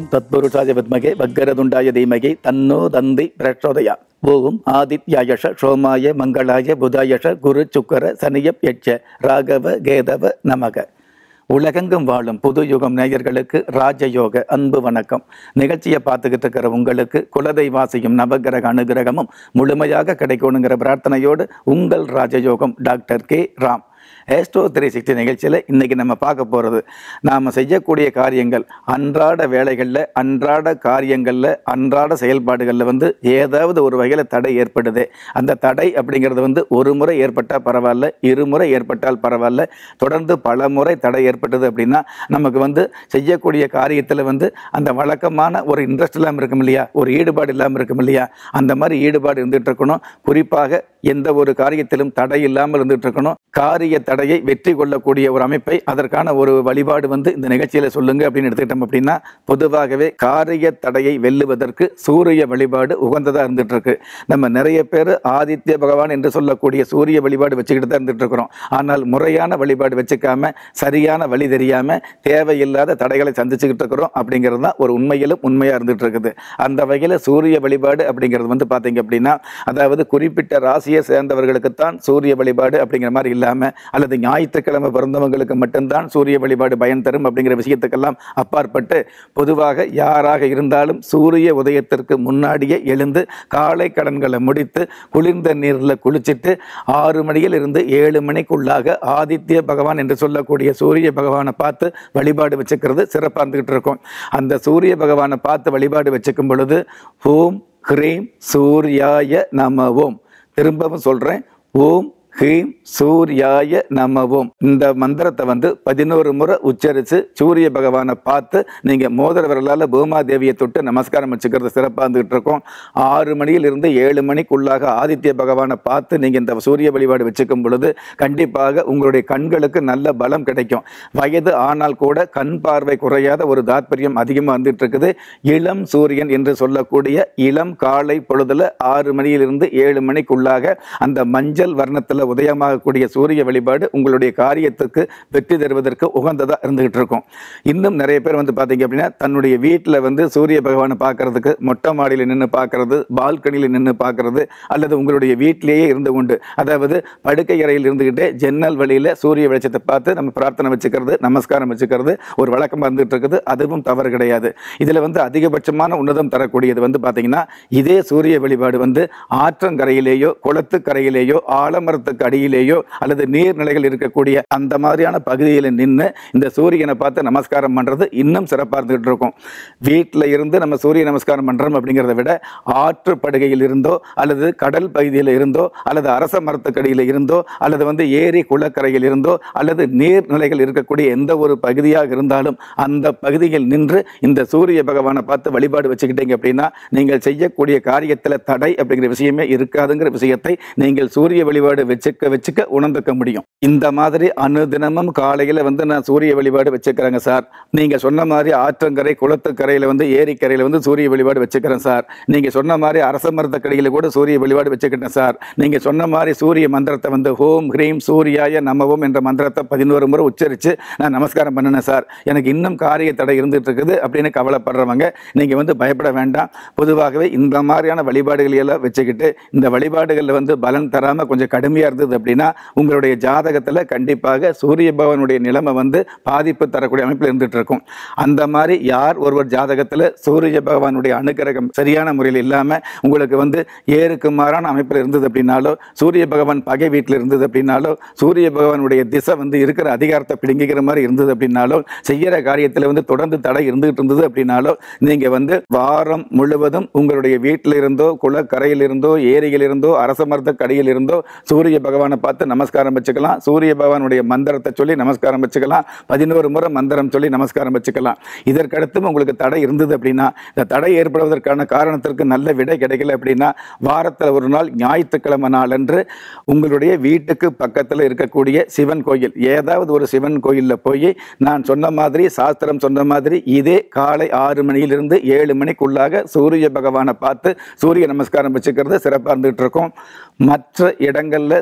தத்புருஷாய வித்மகே வக்கரதுண்டாய தீமகி தன்னோ தந்தி பிரச்சோதயா ஓம் ஆதித்யாயஷ சோமாய மங்களாய புதாயஷ குரு சுக்கர சனியப் யட்ச ராகவ கேதவ நமக உலகெங்கும் வாழும் புது யுகம் நேயர்களுக்கு ராஜயோக அன்பு வணக்கம் நிகழ்ச்சியை பார்த்துக்கிட்டு இருக்கிற உங்களுக்கு குலதெய்வாசியும் நவகிரக அனுகிரகமும் முழுமையாக கிடைக்கணுங்கிற பிரார்த்தனையோடு உங்கள் ராஜயோகம் doctor K Ram astro three sixty நிகழ்ச்சியில் இன்றைக்கி நம்ம பார்க்க போகிறது நாம் செய்யக்கூடிய காரியங்கள் அன்றாட வேலைகளில் அன்றாட காரியங்களில் அன்றாட செயல்பாடுகளில் வந்து ஏதாவது ஒரு வகையில் தடை ஏற்படுது அந்த தடை அப்படிங்கிறது வந்து ஒரு முறை ஏற்பட்டால் பரவாயில்ல இருமுறை ஏற்பட்டால் பரவாயில்ல தொடர்ந்து பல முறை தடை ஏற்பட்டது அப்படின்னா நமக்கு வந்து செய்யக்கூடிய காரியத்தில் வந்து அந்த வழக்கமான ஒரு இன்ட்ரெஸ்ட் இல்லாமல் இருக்கும் இல்லையா ஒரு ஈடுபாடு இல்லாமல் இருக்கும் இல்லையா அந்த மாதிரி ஈடுபாடு இருந்துகிட்டு இருக்கணும் குறிப்பாக எந்த ஒரு காரியத்திலும் தடை இல்லாமல் இருந்துகிட்டு இருக்கணும் காரிய தடையை வெற்றி கொள்ளக்கூடிய ஒரு அமைப்பை அதற்கான ஒரு வழிபாடு வந்து இந்த நிகழ்ச்சியில் சொல்லுங்க அப்படின்னு எடுத்துக்கிட்டோம் அப்படின்னா பொதுவாகவே காரிய தடையை வெல்லுவதற்கு சூரிய வழிபாடு உகந்ததாக இருந்துட்டு இருக்கு நம்ம நிறைய பேர் ஆதித்ய பகவான் என்று சொல்லக்கூடிய சூரிய வழிபாடு வச்சுக்கிட்டு தான் இருந்துட்டு இருக்கிறோம் ஆனால் முறையான வழிபாடு வச்சுக்காம சரியான வழி தெரியாம தேவையில்லாத தடைகளை சந்திச்சுக்கிட்டு இருக்கிறோம் அப்படிங்கிறது தான் ஒரு உண்மையிலும் உண்மையாக இருந்துட்டு இருக்குது அந்த வகையில் சூரிய வழிபாடு அப்படிங்கிறது வந்து பார்த்தீங்க அப்படின்னா அதாவது குறிப்பிட்ட ராசியை சேர்ந்தவர்களுக்குத்தான் சூரிய வழிபாடு அப்படிங்கிற மாதிரி இல்லாமல் அல்லது ஞாயிற்றுக்கிழமை பிறந்தவங்களுக்கு மட்டும்தான் சூரிய வழிபாடு பயன் தரும் அப்படிங்கிற விஷயத்துக்கெல்லாம் அப்பாற்பட்டு பொதுவாக யாராக இருந்தாலும் சூரிய உதயத்திற்கு முன்னாடியே எழுந்து காலை கடன்களை முடித்து குளிர்ந்த நீரில் குளிச்சுட்டு ஆறு மணியில் இருந்து ஏழு மணிக்குள்ளாக ஆதித்ய பகவான் என்று சொல்லக்கூடிய சூரிய பகவானை பார்த்து வழிபாடு வச்சுக்கிறது சிறப்பாக இருந்துகிட்டு இருக்கும் அந்த சூரிய பகவானை பார்த்து வழிபாடு வச்சுக்கும் பொழுது ஓம் ஹ்ரீம் சூர்யாய நம ஓம் திரும்பவும் சொல்கிறேன் ஓம் ஹீம் சூர்யாய நமவோம் இந்த மந்திரத்தை வந்து பதினோரு முறை உச்சரித்து சூரிய பகவானை பார்த்து நீங்கள் மோதிர விரலால் பூமாதேவியை தொட்டு நமஸ்காரம் வச்சுக்கிறது சிறப்பாக இருந்துகிட்டு இருக்கோம் ஆறு மணியிலிருந்து ஏழு மணிக்குள்ளாக ஆதித்ய பகவானை பார்த்து நீங்கள் இந்த சூரிய வழிபாடு வச்சுக்கும் பொழுது கண்டிப்பாக உங்களுடைய கண்களுக்கு நல்ல பலம் கிடைக்கும் வயது ஆனால் கூட கண் பார்வை குறையாத ஒரு தாத்பரியம் அதிகமாக வந்துட்டு இருக்குது இளம் சூரியன் என்று சொல்லக்கூடிய இளம் காலை பொழுதுல ஆறு மணியிலிருந்து ஏழு மணிக்குள்ளாக அந்த மஞ்சள் வர்ணத்தில் உதயமாகக்கூடிய சூரிய வழிபாடு உங்களுடைய காரியத்துக்கு வெற்றி தருவதற்கு உகந்ததாக இருந்துகிட்டு இருக்கும் இன்னும் நிறைய பேர் வந்து பார்த்தீங்க அப்படின்னா தன்னுடைய வீட்டில் வந்து சூரிய பகவானை பார்க்கறதுக்கு மொட்டை மாடியில் நின்று பார்க்கறது பால்கனியில் நின்று பார்க்கறது அல்லது உங்களுடைய வீட்டிலேயே இருந்து கொண்டு அதாவது படுக்கை அறையில் இருந்துக்கிட்டே ஜன்னல் வழியில் சூரிய வெளிச்சத்தை பார்த்து நம்ம பிரார்த்தனை வச்சுக்கிறது நமஸ்காரம் வச்சுக்கிறது ஒரு வழக்கமாக இருந்துகிட்டு இருக்குது அதுவும் தவறு கிடையாது இதில் வந்து அதிகபட்சமான உன்னதம் தரக்கூடியது வந்து பார்த்தீங்கன்னா இதே சூரிய வழிபாடு வந்து ஆற்றங்கரையிலேயோ குளத்துக்கரையிலேயோ ஆலமரத்துக்கு அடியிலேயோ அல்லது நீர்நிலைகள் இருக்கக்கூடிய அந்த மாதிரியான பகுதியில் நின்று இந்த சூரியனை பார்த்து நமஸ்காரம் பண்ணுறது இன்னும் சிறப்பாக இருந்துகிட்டு இருக்கும் வீட்டில் இருந்து நம்ம சூரிய நமஸ்காரம் பண்ணுறோம் அப்படிங்கிறத விட ஆற்று படுகையில் இருந்தோ அல்லது கடல் பகுதியில் இருந்தோ அல்லது அரச மரத்துக்கடியில் இருந்தோ அல்லது வந்து ஏரி குளக்கரையில் இருந்தோ அல்லது நீர்நிலைகள் இருக்கக்கூடிய எந்த ஒரு பகுதியாக இருந்தாலும் அந்த பகுதியில் நின்று இந்த சூரிய பகவானை பார்த்து வழிபாடு வச்சுக்கிட்டீங்க அப்படின்னா நீங்கள் செய்யக்கூடிய காரியத்தில் தடை அப்படிங்கிற விஷயமே இருக்காதுங்கிற விஷயத்தை நீங்கள் சூரிய வழிபாடு வச்சுக்க வச்சுக்க உணர்ந்துக்க முடியும் இந்த மாதிரி அனுதினமும் காலையில் வந்து நான் சூரிய வழிபாடு வச்சுக்கிறேங்க சார் நீங்கள் சொன்ன மாதிரி ஆற்றங்கரை குளத்துக்கரையில் வந்து ஏரிக்கரையில் வந்து சூரிய வழிபாடு வச்சுக்கிறேன் சார் நீங்கள் சொன்ன மாதிரி அரச மரத்தக்கடியில் கூட சூரிய வழிபாடு வச்சுக்கிட்டேன் சார் நீங்கள் சொன்ன மாதிரி சூரிய மந்திரத்தை வந்து ஹோம் ஹ்ரீம் சூர்யாய நமவோம் என்ற மந்திரத்தை பதினோரு முறை உச்சரித்து நான் நமஸ்காரம் பண்ணினேன் சார் எனக்கு இன்னும் காரிய தடை இருந்துட்டு இருக்குது அப்படின்னு கவலைப்படுறவங்க நீங்கள் வந்து பயப்பட வேண்டாம் பொதுவாகவே இந்த மாதிரியான வழிபாடுகளை எல்லாம் வச்சுக்கிட்டு இந்த வழிபாடுகளில் வந்து பலன் தராமல் கொஞ்சம் கடுமையாக இருந்தது அப்படின்னா உங்களுடைய ஜாதகத்தில் கண்டிப்பாக சூரிய பகவானுடைய நிலைமை வந்து பாதிப்பு தரக்கூடிய அமைப்பில் இருந்துட்டு இருக்கும் அந்த மாதிரி யார் ஒருவர் ஜாதகத்தில் சூரிய பகவானுடைய அனுகிரகம் சரியான முறையில் இல்லாமல் உங்களுக்கு வந்து ஏருக்கு மாறான அமைப்பில் இருந்தது அப்படின்னாலோ சூரிய பகவான் பகை வீட்டில் இருந்தது அப்படின்னாலோ சூரிய பகவானுடைய திசை வந்து இருக்கிற அதிகாரத்தை பிடுங்கிக்கிற மாதிரி இருந்தது அப்படின்னாலோ செய்கிற காரியத்தில் வந்து தொடர்ந்து தடை இருந்துகிட்டு இருந்தது அப்படின்னாலோ நீங்கள் வந்து வாரம் முழுவதும் உங்களுடைய வீட்டில் இருந்தோ குளக்கரையில் இருந்தோ ஏரியில் இருந்தோ அரச மரத்துக்கு அடியில் இருந்தோ சூரிய பகவானை பார்த்து நமஸ்காரம் வச்சுக்கலாம் சூரிய பகவானுடைய மந்திரத்தை சொல்லி நமஸ்காரம் வச்சுக்கலாம் பதினோரு முறை மந்திரம் சொல்லி நமஸ்காரம் வச்சுக்கலாம் இதற்கடுத்தும் உங்களுக்கு தடை இருந்தது அப்படின்னா இந்த தடை ஏற்படுவதற்கான காரணத்திற்கு நல்ல விடை கிடைக்கல அப்படின்னா வாரத்தில் ஒரு நாள் ஞாயிற்றுக்கிழமை நாளன்று உங்களுடைய வீட்டுக்கு பக்கத்தில் இருக்கக்கூடிய சிவன் கோயில் ஏதாவது ஒரு சிவன் கோயிலில் போய் நான் சொன்ன மாதிரி சாஸ்திரம் சொன்ன மாதிரி இதே காலை ஆறு மணியிலிருந்து ஏழு மணிக்குள்ளாக சூரிய பகவானை பார்த்து சூரிய நமஸ்காரம் வச்சுக்கிறது சிறப்பாக இருந்துகிட்டு இருக்கும் மற்ற இடங்களில்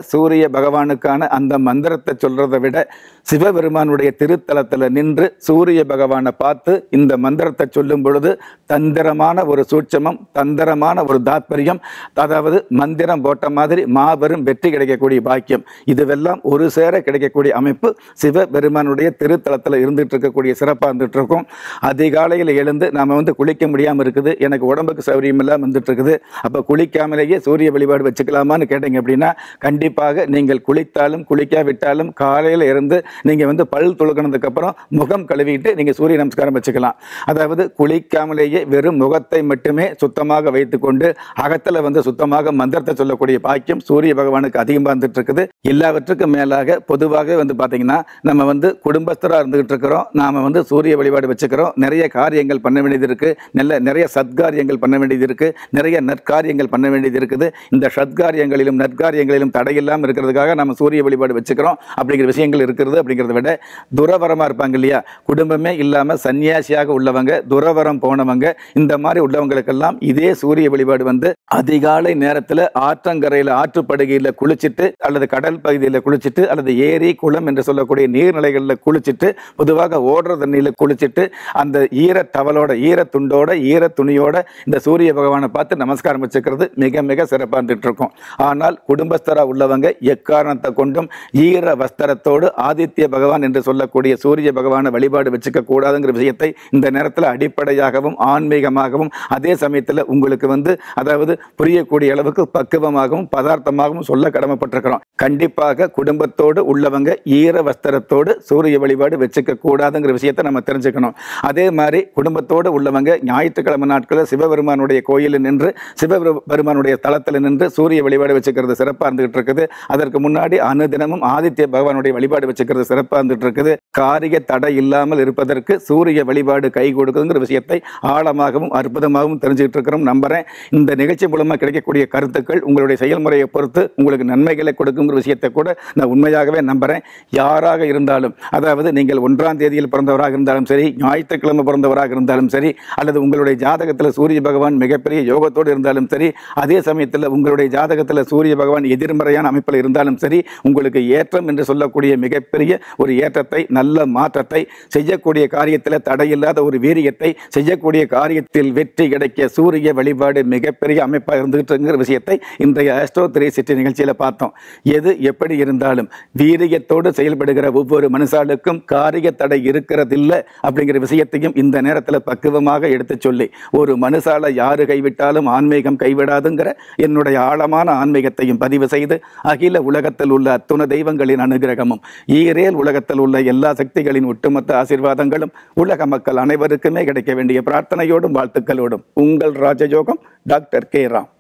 சூரிய பகவானுக்கான அந்த மந்திரத்தை சொல்றதை விட சிவபெருமானுடைய திருத்தலத்தில் நின்று சூரிய பகவானை பார்த்து இந்த மந்திரத்தை சொல்லும் பொழுது தந்திரமான ஒரு சூட்சமம் தந்திரமான ஒரு தாத்பரியம் அதாவது மந்திரம் போட்ட மாதிரி மாபெரும் வெற்றி கிடைக்கக்கூடிய பாக்கியம் இதுவெல்லாம் ஒரு சேர கிடைக்கக்கூடிய அமைப்பு சிவபெருமானுடைய திருத்தலத்தில் இருந்துட்டு இருக்கக்கூடிய சிறப்பாக இருந்துட்டு இருக்கும் அதிகாலையில் எழுந்து நாம வந்து குளிக்க முடியாமல் இருக்குது எனக்கு உடம்புக்கு சௌரியம் இல்லாமல் வந்துட்டு இருக்குது அப்போ குளிக்காமலேயே சூரிய வழிபாடு வச்சுக்கலாமான்னு கேட்டீங்க அப்படின்னா கண்டிப்பாக நீங்கள் குளித்தாலும் குளிக்காவிட்டாலும் காலையில் இருந்து நீங்கள் வந்து பல் துளக்கினதுக்கு அப்புறம் முகம் கழுவிட்டு நீங்கள் சூரிய நமஸ்காரம் வச்சுக்கலாம் அதாவது குளிக்காமலேயே வெறும் முகத்தை மட்டுமே சுத்தமாக வைத்துக்கொண்டு அகத்தில் வந்து சுத்தமாக மந்திரத்தை சொல்லக்கூடிய பாக்கியம் சூரிய பகவானுக்கு அதிகமாக இருந்துட்டு இருக்குது எல்லாவற்றுக்கும் மேலாக பொதுவாக வந்து பார்த்தீங்கன்னா நம்ம வந்து குடும்பஸ்தராக இருந்துகிட்டு இருக்கிறோம் நாம வந்து சூரிய வழிபாடு வச்சுக்கிறோம் நிறைய காரியங்கள் பண்ண வேண்டியது இருக்கு நல்ல நிறைய சத்காரியங்கள் பண்ண வேண்டியது இருக்கு நிறைய நற்காரியங்கள் பண்ண வேண்டியது இருக்குது இந்த சத்காரியங்களிலும் நற்காரியங்களிலும் தடையில்லாமல் இருக்கிறதுக்காக நம்ம சூரிய வழிபாடு வச்சுக்கிறோம் அப்படிங்கிற விஷயங்கள் இருக்கிறது அப்படிங்கிறத விட துறவரமா இருப்பாங்க இல்லையா குடும்பமே இல்லாம சன்னியாசியாக உள்ளவங்க துறவரம் போனவங்க இந்த மாதிரி உள்ளவங்களுக்கெல்லாம் இதே சூரிய வழிபாடு வந்து அதிகாலை நேரத்துல ஆற்றங்கரையில ஆற்றுப்படுகையில குளிச்சிட்டு அல்லது கடல் பகுதியில் குளிச்சிட்டு அல்லது ஏரி குளம் என்று சொல்லக்கூடிய நீர்நிலைகளில் குளிச்சிட்டு பொதுவாக ஓடுற தண்ணியில குளிச்சிட்டு அந்த ஈர டவலோட ஈர துண்டோட ஈர துணியோட இந்த சூரிய பகவானை பார்த்து நமஸ்காரம் வச்சுக்கிறது மிக மிக சிறப்பாக இருந்துட்டு இருக்கும் ஆனால் குடும்பஸ்தரா உள்ளவங்க எக்காரணத்தை கொண்டும் ஈர வஸ்திரத்தோடு ஆதித்ய பகவான் என்று சொல்லக்கூடிய சூரிய பகவானை வழிபாடு வச்சுக்க கூடாதுங்கிற விஷயத்தை இந்த நேரத்தில் அடிப்படையாகவும் ஆன்மீகமாகவும் அதே சமயத்தில் உங்களுக்கு வந்து அதாவது புரியக்கூடிய அளவுக்கு பக்குவமாகவும் பதார்த்தமாகவும் சொல்ல கடமைப்பட்டிருக்கிறோம் கண்டிப்பாக குடும்பத்தோடு உள்ளவங்க ஈர வஸ்திரத்தோடு சூரிய வழிபாடு வச்சுக்க கூடாதுங்கிற விஷயத்தை நம்ம தெரிஞ்சுக்கணும் அதே மாதிரி குடும்பத்தோடு உள்ளவங்க ஞாயிற்றுக்கிழமை நாட்களில் சிவபெருமானுடைய கோயிலில் நின்று சிவபெருமானுடைய தளத்தில் நின்று சூரிய வழிபாடு வச்சுக்கிறது சிறப்பாக இருந்துகிட்டு இருக்குது அதற்கு முன்னாடி அனுதினமும் ஆதித்ய பகவானுடைய வழிபாடு வச்சுக்கிறது சிறப்பாக இருந்துட்டு இருக்குது காரிய தடை இல்லாமல் இருப்பதற்கு சூரிய வழிபாடு கை கொடுக்குதுங்கிற விஷயத்தை ஆழமாகவும் அற்புதமாகவும் தெரிஞ்சுக்கிட்டு இருக்கிறோம் நம்புறேன் இந்த நிகழ்ச்சி மூலமாக கிடைக்கக்கூடிய கருத்துக்கள் உங்களுடைய செயல்முறையை பொறுத்து உங்களுக்கு நன்மைகளை கொடுக்குங்கிற விஷயத்தை கூட நான் உண்மையாகவே நம்புறேன் யாராக இருந்தாலும் அதாவது நீங்கள் ஒன்றாம் தேதியில் பிறந்தவராக இருந்தாலும் சரி ஞாயிற்றுக்கிழமை பிறந்தவராக இருந்தாலும் சரி அல்லது உங்களுடைய ஜாதகத்தில் சூரிய பகவான் மிகப்பெரிய யோகத்தோடு இருந்தாலும் சரி அதே சமயத்தில் உங்களுடைய ஜாதகத்தில் சூரிய பகவான் எதிர்மறையான அமைப்பில் இருந்தாலும் சரி உங்களுக்கு ஏற்றம் என்று சொல்லக்கூடிய மிகப்பெரிய ஒரு ஏற்றத்தை நல்ல மாற்றத்தை செய்யக்கூடிய காரியத்தில் தடையில்லாத ஒரு வீரியத்தை செய்யக்கூடிய காரியத்தில் வெற்றி கிடைக்க சூரிய வழிபாடு மிகப்பெரிய அமைப்பாக இருந்துகிட்டுங்கிற விஷயத்தை இன்றைய ஆஸ்ட்ரோ த்ரீ சிட்டி நிகழ்ச்சியில் பார்த்தோம் எது எப்படி இருந்தாலும் வீரியத்தோடு செயல்படுகிற ஒவ்வொரு மனுஷாளுக்கும் காரிய தடை இருக்கிறதில்லை அப்படிங்கிற விஷயத்தையும் இந்த நேரத்தில் பக்குவமாக எடுத்து சொல்லி ஒரு மனுஷால யாரு கைவிட்டாலும் ஆன்மீகம் கைவிடாதுங்கிற என்னுடைய ஆழமான ஆன்மீகத்தையும் பதிவு செய்து அகில உலகத்தில் உள்ள அத்துண தெய்வங்களின் அனுகிரகமும் ஈரேல் உலகத்தில் உள்ள எல்லா சக்திகளின் ஒட்டுமொத்த ஆசீர்வாதங்களும் உலக மக்கள் அனைவருக்குமே கிடைக்க வேண்டிய பிரார்த்தனையோடும் வாழ்த்துக்களோடும் உங்கள் ராஜயோகம் டாக்டர் கே ராம்